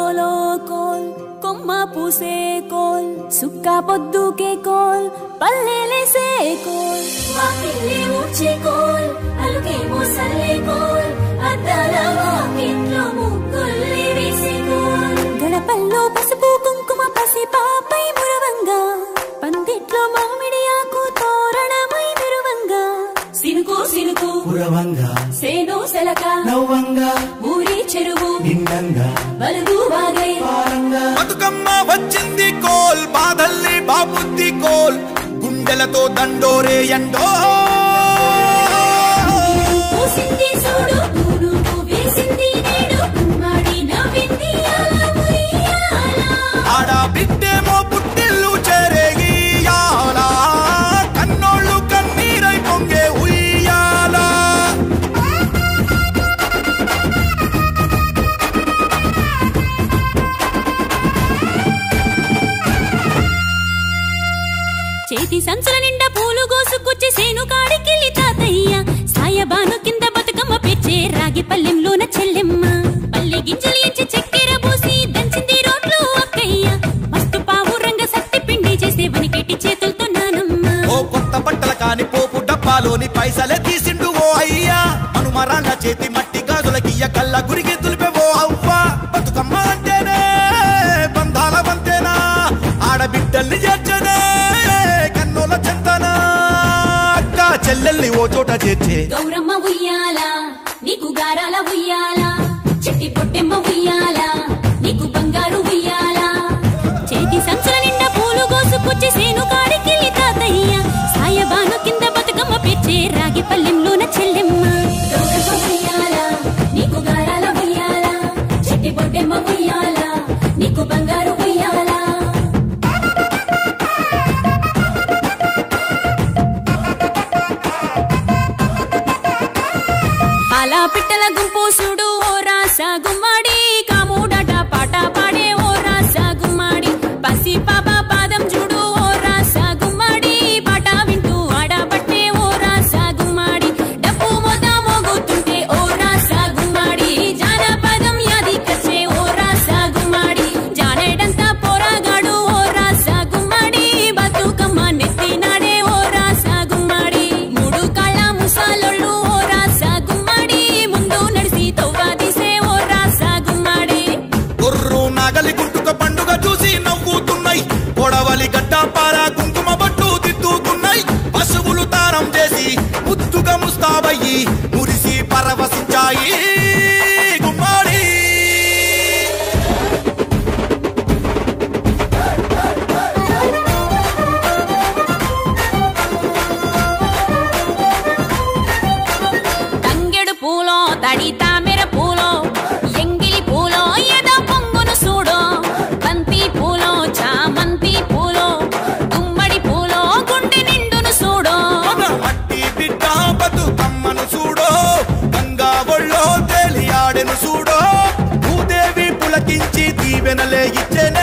కోలో coal కొమ్మ పూసే కోల్ సుక్క పొద్దుకే కోల్ పల్లెలేసే కోల్ వాకిల్లే ఊడ్చే కోల్ అలుకేమో సల్లే కోల్ అద్దాల వాకిట్లో ముగ్గుల్ని వేసే కోల్ గడపల్లో పసుపు కుంకుమ పసి పాపై మురవంగా పందిట్లో మామిడి ఆకు తోరణమై మెరువంగా సినుకు సినుకు పురవంగా సేను సెలక నవ్వంగా ఊరి చెరువు నిండంగా బలుగు వాగై పారంగా బతుకమ్మ వచ్చింది కోల్ బాధల్ని బాబుద్ది కోల్ గుండెలతో దండోరే ఎండో పూసింది చూడు పూనుకు వేసింది నేడు కుమ్మాడి నవ్వింది అల ఉయ్యాల. ఆడ బిడ్డేమో పుట్టిల్లు చెరేగియాల కన్నోళ్ళు కన్నీరై పొంగే ఉయ్యాల చేతి సంచుల నిండా పూలు కోసుకొచ్చి సేను కాడికెళ్ళి తాతయ్య సాయబాను కింద బతుకమ్మ పెచ్చే రాగి పల్లెంలోన చెల్లెమ్మ పల్లె గింజలు ఎంచి చక్కెర పోసి దంచింది రోడ్లు అక్కయ్య మస్తు పావు రంగ సత్తి పిండి చేసే వనికెట్టి చేతులతో నానమ్మ ఓ కొత్త బట్టల కాని పోపు డబ్బాలోని పైసలే తీసిండు ఓ అయ్యా మనుమరాళ్ళ చేతి మట్టి గాజులకియ్య కళ్ళ గురికి తులిపే ఓ అవ్వ బతుకమ్మ అంటేనే బంధాల వంతేనా ఆడబిడ్డల్ని చేర్చనే కన్నుల చెంతనా అక్క చెల్లెల్ని ఓ చోట చేర్చే గౌరమ్మ ఉయ్యాల నీకు గారాల ఉయ్యాల చిట్టి పొట్టెమ్మ ఉయ్యాల నీకు బంగారు ఉయ్యాల చేతి సంచుల నిండా పూలు కోసుకొచ్చి సేను కాడికెళ్ళి తాతయ్య సాయబాను కింద బతుకమ్మ పెచ్చే రాగి పల్లెంలోన చెల్లెమ్మ గౌరమ్మ ఉయ్యాల నీకు గారాల ఉయ్యాల చిట్టి పొట్టెమ్మ ఉయ్యాల నీకు బంగారు ఉయ్యాల అలా పిట్టల గుంపు చూడు ఓ రాస గుమ్మడి కాముడట పాట పాడే ఓ రాస గుమ్మడి పసి పాప పాదం చూడు ఓ రాస గుమ్మడి పాట వింటూ ఆడబట్టే ఓ రాస గుమ్మడి డప్పు మొద మోగుతుంటే ఓ రాస గుమ్మడి జానపదం యాది కచ్చే ఓ రాస గుమ్మడి జానేడంతా పోరాగాడు ఓ రాస గుమ్మడి బతుకమ్మ నెత్తినాడే ఓ రాస గుమ్మడి మూడు కాళ్ళ ముసాలొళ్ళు ఓ రాస గుమ్మడి ముందు నడిసి తవ్వాదిసే ఓ రాస గుమ్మడి గొర్రు నాగలి గుంటుక పండుగ చూసి నవ్వుతున్నాయి పొడవలి గడ్డ పార కుంకుమ బట్టు దిద్దుకున్నాయి పశువులు తారం చేసి ముద్దుగా ముస్తాబయ్యి మురిసి పరవశించాయి గుమ్మాడి తంగెడు పూలో తడి తామెర పూలో ఎంగిలి పూలో ఎద పొంగును చూడో బంతి పూలో చామంతి పూలో గుమ్మడి పూలో గుండె నిండును చూడో మన మట్టి బిడ్డ బతుకమ్మను చూడో గంగా ఒళ్ళో తేలియాడెను చూడో భూదేవి పులకించి దీవెనలే ఇచ్చెను